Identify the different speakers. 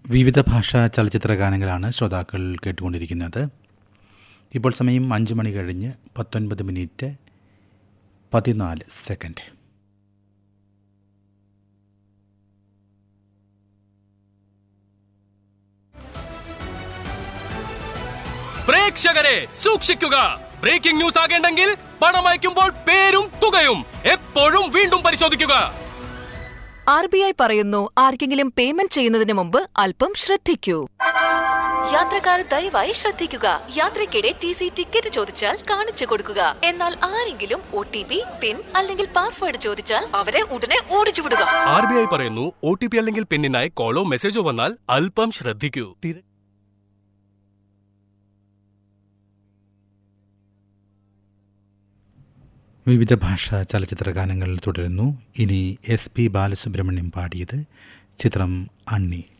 Speaker 1: വിവിധ ഭാഷാ ചലച്ചിത്ര ഗാനങ്ങളാണ് ശ്രോതാക്കൾ കേട്ടുകൊണ്ടിരിക്കുന്നത് ഇപ്പോൾ സമയം അഞ്ച് മണി കഴിഞ്ഞ് പത്തൊൻപത് മിനിറ്റ് പതിനാല് സെക്കൻഡ്
Speaker 2: പ്രേക്ഷകരെ സൂക്ഷിക്കുക ബ്രേക്കിംഗ് ന്യൂസ് ആകേണ്ടെങ്കിൽ പണം അയക്കുമ്പോൾ പേരും തുകയും എപ്പോഴും വീണ്ടും പരിശോധിക്കുക
Speaker 3: ആർ ബി ഐ പറയുന്നു ആർക്കെങ്കിലും പേയ്മെന്റ് ചെയ്യുന്നതിന് മുമ്പ് അല്പം ശ്രദ്ധിക്കൂ യാത്രക്കാർ ദയവായി ശ്രദ്ധിക്കുക യാത്രയ്ക്കിടെ ടി സി ടിക്കറ്റ് ചോദിച്ചാൽ കാണിച്ചു കൊടുക്കുക എന്നാൽ ആരെങ്കിലും ഒ ടി പി പിൻ അല്ലെങ്കിൽ പാസ്വേഡ് ചോദിച്ചാൽ അവരെ ഉടനെ ഓടിച്ചു വിടുക
Speaker 2: ആർ ബി ഐ പറയുന്നു ഒ ടി പി അല്ലെങ്കിൽ പിന്നിനായി കോളോ മെസ്സേജോ വന്നാൽ അല്പം ശ്രദ്ധിക്കൂ തിര-
Speaker 1: വിവിധ ഭാഷാ ചലച്ചിത്ര ഗാനങ്ങൾ തുടരുന്നു ഇനി എസ് പി ബാലസുബ്രഹ്മണ്യം പാടിയത് ചിത്രം അണ്ണി